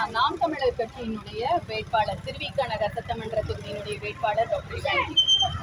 நாம் தமிழர் கட்சியினுடைய வேட்பாளர் திருவிக நகர் சட்டமன்ற தொகுதியினுடைய வேட்பாளர் டாக்டர் இவானி.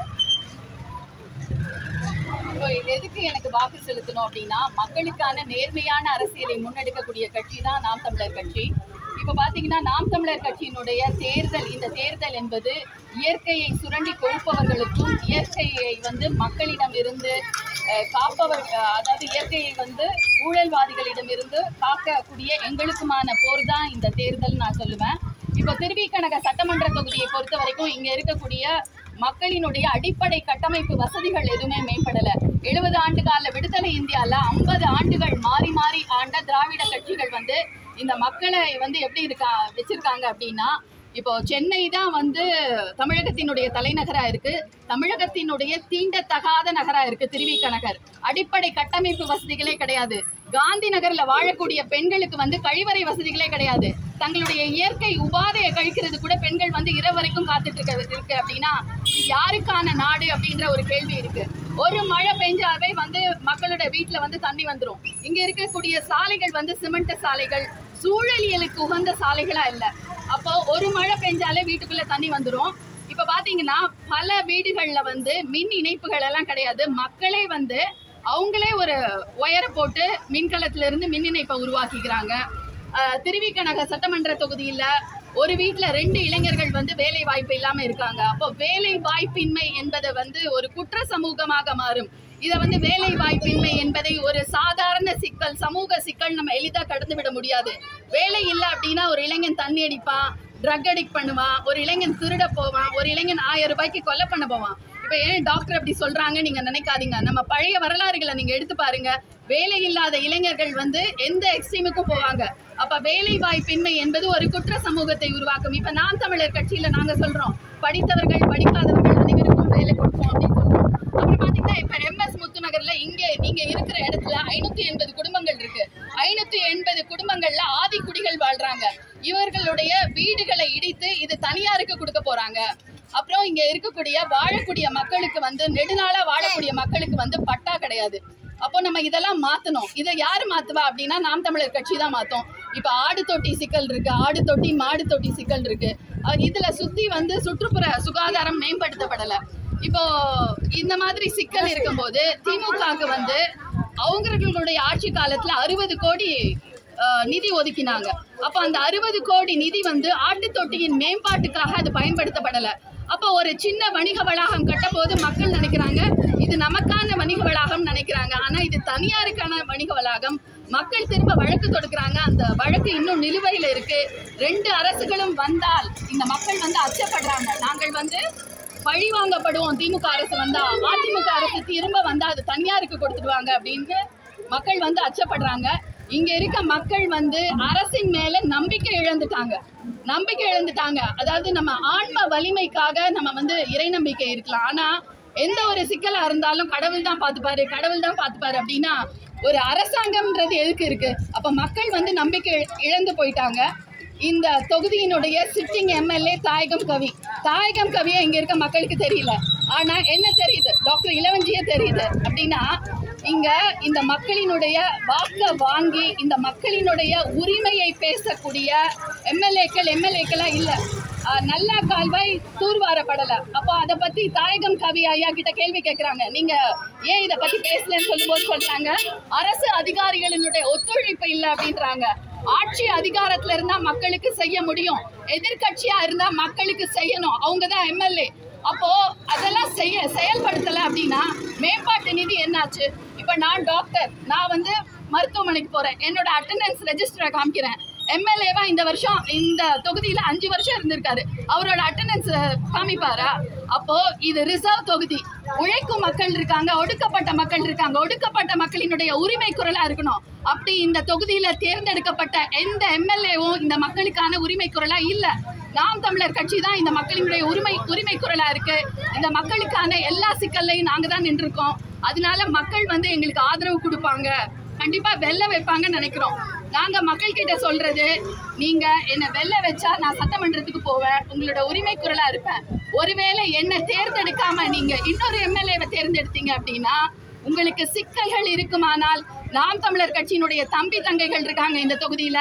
இப்போ எதுக்கு எனக்கு வாக்கு செலுத்தணும் அப்படின்னா மக்களுக்கான நேர்மையான அரசியலை முன்னெடுக்கக்கூடிய கட்சி தான் நாம் தமிழர் கட்சி இப்ப பாத்தீங்கன்னா நாம் தமிழர் கட்சியினுடைய தேர்தல் இந்த தேர்தல் என்பது இயற்கையை சுரண்டி கொழுப்பவர்களுக்கும் இயற்கையை வந்து மக்களிடம் இருந்து அஹ், காப்பவர் அஹ், அதாவது இயற்கையை வந்து ஊழல்வாதிகளிடம் இருந்து காக்கக்கூடிய எங்களுக்குமான போர் தான் இந்த தேர்தல் நான் சொல்லுவேன் இப்போ திருவிக்கனக சட்டமன்ற தொகுதியை பொறுத்த வரைக்கும் இங்க இருக்கக்கூடிய மக்களினுடைய அடிப்படை கட்டமைப்பு வசதிகள் எதுவுமே மேம்படல எழுபது ஆண்டு கால விடுதலை இந்தியால ஐம்பது ஆண்டுகள் மாறி மாறி ஆண்ட திராவிட கட்சிகள் வந்து இந்த மக்களை வந்து எப்படி இருக்கா வச்சிருக்காங்க அப்படின்னா இப்போ சென்னை தான் வந்து தமிழகத்தினுடைய தலைநகரா இருக்கு தமிழகத்தினுடைய தீண்டத்தகாத நகரா இருக்கு திருவிக நகர் அடிப்படை கட்டமைப்பு வசதிகளே கிடையாது காந்தி நகர்ல வாழக்கூடிய பெண்களுக்கு வந்து கழிவறை வசதிகளே கிடையாது தங்களுடைய இயற்கை உபாதையை கழிக்கிறது கூட பெண்கள் வந்து இரவு வரைக்கும் காத்துட்டு இருக்க இருக்கு அப்படின்னா இது யாருக்கான நாடு அப்படின்ற ஒரு கேள்வி இருக்கு ஒரு மழை பெஞ்சாவே வந்து மக்களோட வீட்டுல வந்து தண்ணி வந்துரும் இங்க இருக்கக்கூடிய சாலைகள் வந்து சிமெண்ட் சாலைகள் சூழலியலுக்கு உகந்த சாலைகளா இல்ல அப்போ ஒரு மழை பெஞ்சாலே வீட்டுக்குள்ள தண்ணி வந்துரும் இப்ப பாத்தீங்கன்னா பல வீடுகள்ல வந்து மின் இணைப்புகள் எல்லாம் கிடையாது மக்களே வந்து அவங்களே ஒரு ஒயரை போட்டு மின்கலத்துல இருந்து மின் இணைப்பை உருவாக்கிக்கிறாங்க ஆஹ் திருவிக நகர் சட்டமன்ற தொகுதியில ஒரு வீட்ல ரெண்டு இளைஞர்கள் வந்து வேலை வாய்ப்பு இல்லாம இருக்காங்க அப்போ வேலை வாய்ப்பின்மை என்பது வந்து ஒரு குற்ற சமூகமாக மாறும் இதை வந்து வேலை வாய்ப்பின்மை என்பதை ஒரு சாதாரண சிக்கல் சமூக சிக்கல் நம்ம எளிதா கடந்து விட முடியாது வேலை இல்லை அப்படின்னா ஒரு இளைஞன் தண்ணி அடிப்பான் ட்ரக் அடிக்ட் பண்ணுவான் ஒரு இளைஞன் திருட போவான் ஒரு இளைஞன் ஆயிரம் ரூபாய்க்கு கொலை பண்ண போவான் இப்போ ஏன் டாக்டர் அப்படி சொல்றாங்க நீங்க நினைக்காதீங்க நம்ம பழைய வரலாறுகளை நீங்க எடுத்து பாருங்க வேலை இல்லாத இளைஞர்கள் வந்து எந்த எக்ஸ்ட்ரீமுக்கும் போவாங்க அப்ப வேலை வாய்ப்பின்மை என்பது ஒரு குற்ற சமூகத்தை உருவாக்கும் இப்ப நான் தமிழர் கட்சியில நாங்க சொல்றோம் படித்தவர்கள் படிக்காதவர்கள் அனைவருக்கும் வேலை கொடுப்போம் அப்படின்னு சொல்றோம் அப்புறம் பாத்தீங்கன்னா இப்ப எம்எஸ் முத்துநகர்ல இங்க நீங்க இருக்கிற இடத்துல ஐநூத்தி எண்பது குடும்பங்கள் இருக்கு ஐநூத்தி எண்பது குடும்பங்கள்ல ஆதி குடிகள் வாழ்றாங்க இவர்களுடைய வீடுகளை இடித்து இது தனியாருக்கு கொடுக்க போறாங்க அப்புறம் இங்க இருக்கக்கூடிய வாழக்கூடிய மக்களுக்கு வந்து நெடுநாளா வாழக்கூடிய மக்களுக்கு வந்து பட்டா கிடையாது அப்போ நம்ம இதெல்லாம் மாத்தணும் இதை யாரு மாத்துவா அப்படின்னா நாம் தமிழர் கட்சி தான் மாத்தோம் இப்ப ஆடு தொட்டி சிக்கல் இருக்கு ஆடு தொட்டி மாடு தொட்டி சிக்கல் இருக்கு அஹ் இதுல சுத்தி வந்து சுற்றுப்புற சுகாதாரம் மேம்படுத்தப்படல இப்போ இந்த மாதிரி சிக்கல் இருக்கும்போது திமுகவுக்கு வந்து அவங்களுடைய ஆட்சி காலத்துல அறுபது கோடி அஹ், நிதி ஒதுக்கினாங்க அப்ப அந்த அறுபது கோடி நிதி வந்து ஆட்டு தொட்டியின் மேம்பாட்டுக்காக அது பயன்படுத்தப்படல அப்போ ஒரு சின்ன வணிக வளாகம் கட்டும்போது மக்கள் நினைக்கிறாங்க இது நமக்கான வணிக வளாகம் நினைக்கிறாங்க ஆனா இது தனியாருக்கான வணிக வளாகம் மக்கள் திரும்ப வழக்கு தொடுக்கிறாங்க அந்த வழக்கு இன்னும் நிலுவையில் இருக்கு ரெண்டு அரசுகளும் வந்தால் இந்த மக்கள் வந்து அச்சப்படுறாங்க நாங்கள் வந்து பழி வாங்கப்படுவோம் திமுக அரசு வந்தா அதிமுக அரசு திரும்ப வந்தா அது தனியாருக்கு கொடுத்துடுவாங்க அப்படின்னு மக்கள் வந்து அச்சப்படுறாங்க இங்க இருக்க மக்கள் வந்து அரசின் மேல நம்பிக்கை இழந்துட்டாங்க நம்பிக்கை இழந்துட்டாங்க அதாவது நம்ம ஆன்ம வலிமைக்காக நம்ம வந்து இறை நம்பிக்கை இருக்கலாம் ஆனா எந்த ஒரு சிக்கலா இருந்தாலும் கடவுள் தான் பார்த்துப்பாரு கடவுள் தான் பார்த்துப்பாரு அப்படின்னா ஒரு அரசாங்கம்ன்றது எதுக்கு இருக்கு அப்ப மக்கள் வந்து நம்பிக்கை இழ- இழந்து போயிட்டாங்க இந்த தொகுதியினுடைய சிட்டிங் எம்எல்ஏ தாயகம் கவி தாயகம் கவியை இங்க இருக்க மக்களுக்கு தெரியல ஆனா என்ன தெரியுது டாக்டர் இளவஞ்சியே தெரியுது அப்படின்னா இங்க இந்த மக்களினுடைய வாக்க வாங்கி இந்த மக்களினுடைய உரிமையை பேசக்கூடிய எம்எல்ஏக்கள் எம்எல்ஏக்களா இல்ல ஆஹ் நல்லா கால்வாய் தூர்வாரப்படல அப்போ அதை பத்தி தாயகம் கவி ஐயா கிட்ட கேள்வி கேட்கறாங்க நீங்க ஏன் இதை பத்தி பேசலன்னு சொல்லும்போது சொல்றாங்க அரசு அதிகாரிகளினுடைய ஒத்துழைப்பு இல்லை அப்படின்றாங்க ஆட்சி அதிகாரத்துல இருந்தா மக்களுக்கு செய்ய முடியும் எதிர்க்கட்சியா இருந்தா மக்களுக்கு செய்யணும் அவங்க தான் எம்எல்ஏ அப்போ அதெல்லாம் செய்ய செயல்படுத்தல அப்படின்னா மேம்பாட்டு நிதி என்னாச்சு இப்ப நான் டாக்டர் நான் வந்து மருத்துவமனைக்கு போறேன் என்னோட அட்டெண்டன்ஸ் ரெஜிஸ்டரை காமிக்கிறேன் எம்எல்ஏவா இந்த வருஷம் இந்த தொகுதியில அஞ்சு வருஷம் இருந்திருக்காரு அவரோட அட்டெண்டன்ஸ் காமிப்பாரா அப்போ இது ரிசர்வ் தொகுதி உழைக்கும் மக்கள் இருக்காங்க ஒடுக்கப்பட்ட மக்கள் இருக்காங்க ஒடுக்கப்பட்ட மக்களினுடைய உரிமை குரலா இருக்கணும் அப்படி இந்த தொகுதியில தேர்ந்தெடுக்கப்பட்ட எந்த எம்எல்ஏவும் இந்த மக்களுக்கான உரிமை குரலா இல்ல நாம் தமிழர் கட்சி தான் இந்த மக்களினுடைய உரிமை உரிமை குரலா இருக்கு இந்த மக்களுக்கான எல்லா சிக்கல்லையும் நாங்க தான் நின்றுருக்கோம் அதனால மக்கள் வந்து எங்களுக்கு ஆதரவு கொடுப்பாங்க கண்டிப்பா வெல்ல வைப்பாங்கன்னு நினைக்கிறோம் நாங்க மக்கள் கிட்ட சொல்றது நீங்க என்ன வெல்ல வச்சா நான் சட்டமன்றத்துக்கு போவேன் உங்களோட உரிமை குரலா இருப்பேன் ஒருவேளை என்ன தேர்ந்தெடுக்காம நீங்க இன்னொரு எம்எல்ஏவை தேர்ந்தெடுத்தீங்க அப்படின்னா உங்களுக்கு சிக்கல்கள் இருக்குமானால் நாம் தமிழர் கட்சியினுடைய தம்பி தங்கைகள் இருக்காங்க இந்த தொகுதியில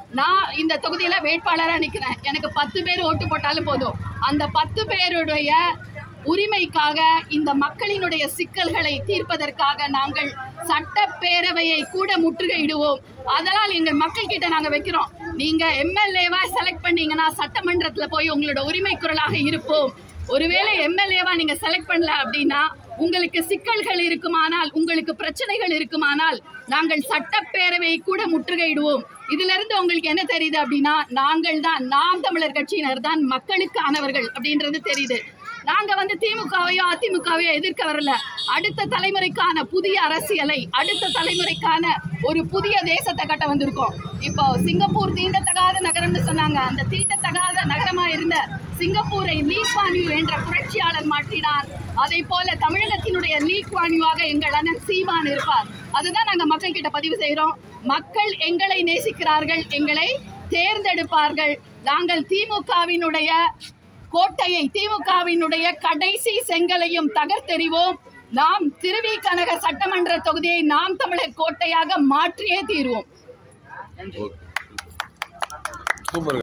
நான் இந்த தொகுதியில வேட்பாளரா நிக்கிறேன் எனக்கு பத்து பேர் ஓட்டு போட்டாலும் போதும் அந்த பத்து பேருடைய உரிமைக்காக இந்த மக்களினுடைய சிக்கல்களை தீர்ப்பதற்காக நாங்கள் சட்டப்பேரவையை கூட முற்றுகையிடுவோம் அதனால் எங்கள் மக்கள் கிட்ட நாங்க வைக்கிறோம் நீங்க எம்எல்ஏவா செலக்ட் பண்ணீங்கன்னா சட்டமன்றத்துல போய் உங்களோட உரிமை குரலாக இருப்போம் ஒருவேளை எம்எல்ஏவா நீங்க செலக்ட் பண்ணல அப்படின்னா உங்களுக்கு சிக்கல்கள் இருக்குமானால் உங்களுக்கு பிரச்சனைகள் இருக்குமானால் நாங்கள் சட்டப்பேரவை கூட முற்றுகையிடுவோம் இதுல இருந்து உங்களுக்கு என்ன தெரியுது அப்படின்னா நாங்கள் தான் நாம் தமிழர் கட்சியினர் தான் மக்களுக்கானவர்கள் அப்படின்றது தெரியுது நாங்க வந்து திமுகவையோ அதிமுகவையோ எதிர்க்க வரல அடுத்த தலைமுறைக்கான புதிய அரசியலை அடுத்த தலைமுறைக்கான ஒரு புதிய தேசத்தை கட்ட வந்திருக்கோம் இப்போ சிங்கப்பூர் தீண்டத்தகாத நகரம்னு சொன்னாங்க அந்த தீண்டத்தகாத நகரமா இருந்த சிங்கப்பூரை லீ குவான் யூ என்ற புரட்சியாளர் மாற்றினார் அதை போல தமிழகத்தினுடைய லீ குவான் யூவாக எங்கள் அண்ணன் சீமான் இருப்பார் அதுதான் நாங்க மக்கள் கிட்ட பதிவு செய்றோம் மக்கள் எங்களை நேசிக்கிறார்கள் எங்களை தேர்ந்தெடுப்பார்கள் நாங்கள் திமுகவினுடைய கோட்டையை திமுகவினுடைய கடைசி செங்கலையும் தகர்த்தெறிவோம் நாம் திருவி கனக சட்டமன்ற தொகுதியை நாம் தமிழர் கோட்டையாக மாற்றியே தீர்வோம் சூப்பர்